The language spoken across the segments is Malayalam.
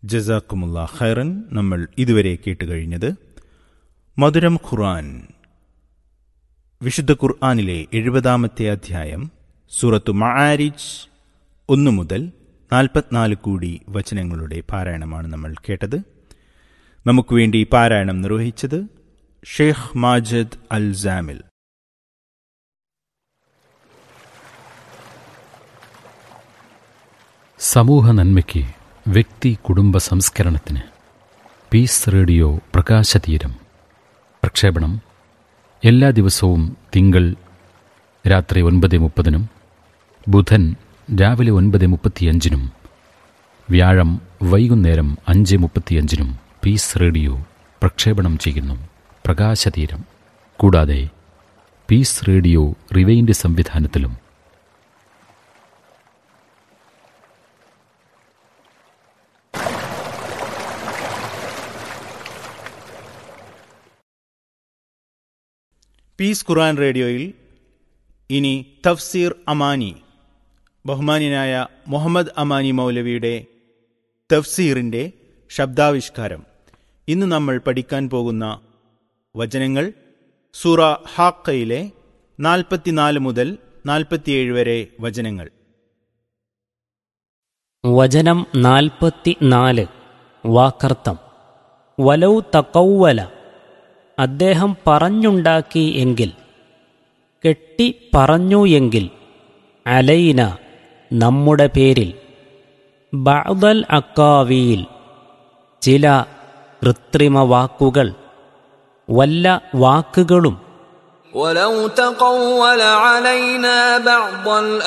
ജസാക്കുമുള്ള ഖൈറൻ നമ്മൾ ഇതുവരെ കേട്ടുകഴിഞ്ഞത് മധുരം ഖുർആൻ വിശുദ്ധ ഖുർആനിലെ എഴുപതാമത്തെ അധ്യായം സൂറത്തു മആരിജ് ഒന്നു മുതൽ നാൽപ്പത്തിനാല് കൂടി വചനങ്ങളുടെ പാരായണമാണ് നമ്മൾ കേട്ടത് നമുക്ക് വേണ്ടി പാരായണം നിർവഹിച്ചത് ഷെയ്ഖ് മാജദ് അൽ ജാമിൽ സമൂഹ നന്മയ്ക്ക് വ്യക്തി കുടുംബ സംസ്കരണത്തിന് പീസ് റേഡിയോ പ്രകാശതീരം പ്രക്ഷേപണം എല്ലാ ദിവസവും തിങ്കൾ രാത്രി ഒൻപത് മുപ്പതിനും ബുധൻ രാവിലെ ഒൻപത് മുപ്പത്തിയഞ്ചിനും വ്യാഴം വൈകുന്നേരം അഞ്ച് മുപ്പത്തിയഞ്ചിനും പീസ് റേഡിയോ പ്രക്ഷേപണം ചെയ്യുന്നു പ്രകാശതീരം കൂടാതെ പീസ് റേഡിയോ റിവൈൻഡ് സംവിധാനത്തിലും പീസ് ഖുർആൻ റേഡിയോയിൽ ഇനി തഫ്സീർ അമാനി ബഹുമാന്യനായ മുഹമ്മദ് അമാനി മൗലവിയുടെ തഫ്സീറിൻ്റെ ശബ്ദാവിഷ്കാരം ഇന്ന് നമ്മൾ പഠിക്കാൻ പോകുന്ന വചനങ്ങൾ സൂറ ഹാക്കയിലെ നാൽപ്പത്തിനാല് മുതൽ നാൽപ്പത്തിയേഴ് വരെ വചനങ്ങൾ വചനം നാൽപ്പത്തി നാല് വാക്കർത്ഥം വലൗ തക്കൗവല അദ്ദേഹം പറഞ്ഞുണ്ടാക്കി എങ്കിൽ കെട്ടി പറഞ്ഞു എങ്കിൽ അലൈന നമ്മുടെ പേരിൽ ബഅദൽ അക്കാവിയിൽ ചില കൃത്രിമ വാക്കുകൾ വല്ല വാക്കുകളും ولو تقول علينا بعض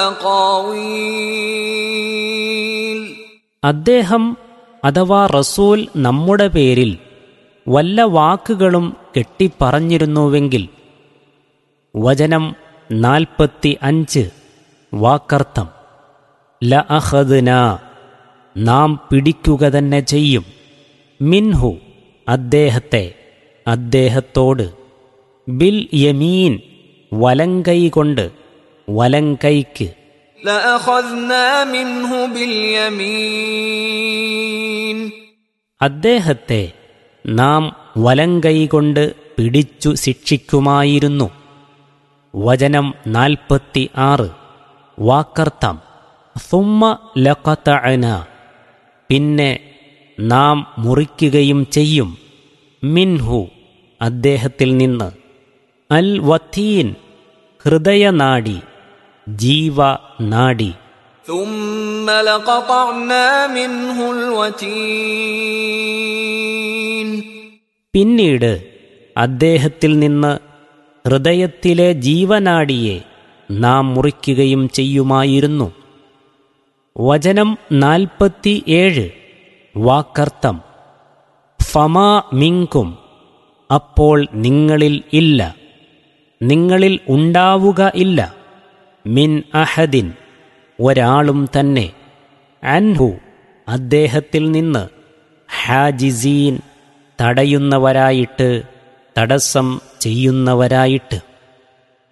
الأقاويل അദ്ദേഹം അഥവാ റസൂൽ നമ്മുടെ പേരിൽ വല്ല വാക്കുകളും കെട്ടിപ്പറഞ്ഞിരുന്നുവെങ്കിൽ വചനം നാൽപ്പത്തി അഞ്ച് വാക്കർത്ഥം ല അഹദ്ന നാം പിടിക്കുക തന്നെ ചെയ്യും മിൻഹു അദ്ദേഹത്തെ അദ്ദേഹത്തോട് ബിൽ യമീൻ വലങ്കൈ കൊണ്ട് വലങ്കൈക്ക് لأخذنا منه باليمين അദ്ദേഹത്തെ നാം വലങ്കൈ കൊണ്ട് പിടിച്ചു ശിക്ഷിക്കുമായിരുന്നു വചനം നാൽപ്പത്തി ആറ് വാക്കർത്ഥം സുമ്മ ലഖതഅന പിന്നെ നാം മുറിക്കുകയും ചെയ്യും മിൻഹു അദ്ദേഹത്തിൽ നിന്ന് അൽ വത്തീൻ ഹൃദയനാടി ജീവനാടി ثم لقطعنا منه الوتين പിന്നീട് അദ്ദേഹത്തിൽ നിന്ന് ഹൃദയത്തിലെ ജീവനാടിയെ നാം മുറിക്കുകയും ചെയ്യുമായിരുന്നു വചനം നാൽപ്പത്തിയേഴ് വാക്കർത്ഥം ഫമാ മിങ്കും അപ്പോൾ നിങ്ങളിൽ ഇല്ല നിങ്ങളിൽ ഉണ്ടാവുക ഇല്ല മിൻ അഹദിൻ ഒരാളും തന്നെ അൻഹു അദ്ദേഹത്തിൽ നിന്ന് ഹാജിസീൻ തടയുന്നവരായിട്ട് തടസ്സം ചെയ്യുന്നവരായിട്ട്